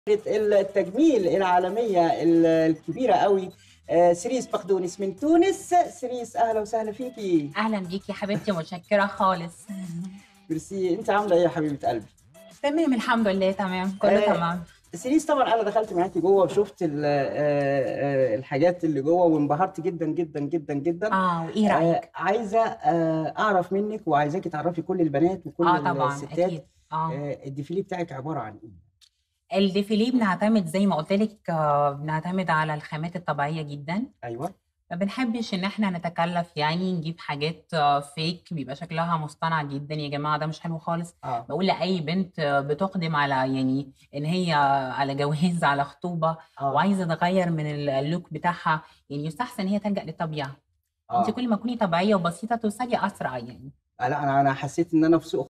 التجميل العالمية ال- الكبيرة قوي آه، سيريس بقدونس من تونس سيريس أهلا وسهلا فيكي اهلا بيكي يا حبيبتي متشكره خالص ميرسي أنت عاملة إيه يا حبيبة قلبي تمام الحمد لله تمام كله آه، تمام سيريس طبعا أنا دخلت معاكي جوه وشفت ال- آه، آه، الحاجات اللي جوه وانبهرت جدا جدا جدا جدا اه وايه رايك آه، عايزة آه، أعرف منك وعايزاكي تعرفي كل البنات وكل اه طبعا الستات اكيد اه آه، الديفيلي بتاعك عبارة عن إيه؟ الديفيليه بنعتمد زي ما قلت لك آه، بنعتمد على الخامات الطبيعيه جدا أيوه ما بنحبش ان احنا نتكلف يعني نجيب حاجات آه، فيك بيبقى شكلها مصطنع جدا يا جماعه ده مش حلو خالص اه بقول لاي بنت آه، بتقدم على يعني ان هي على جواز على خطوبه اه وعايزه تغير من ال- اللوك بتاعها يعني يستحسن هي تلجأ للطبيعه انت اه كل ما تكوني طبيعيه وبسيطه توصلي اسرع يعني لا انا انا حسيت ان انا في سوق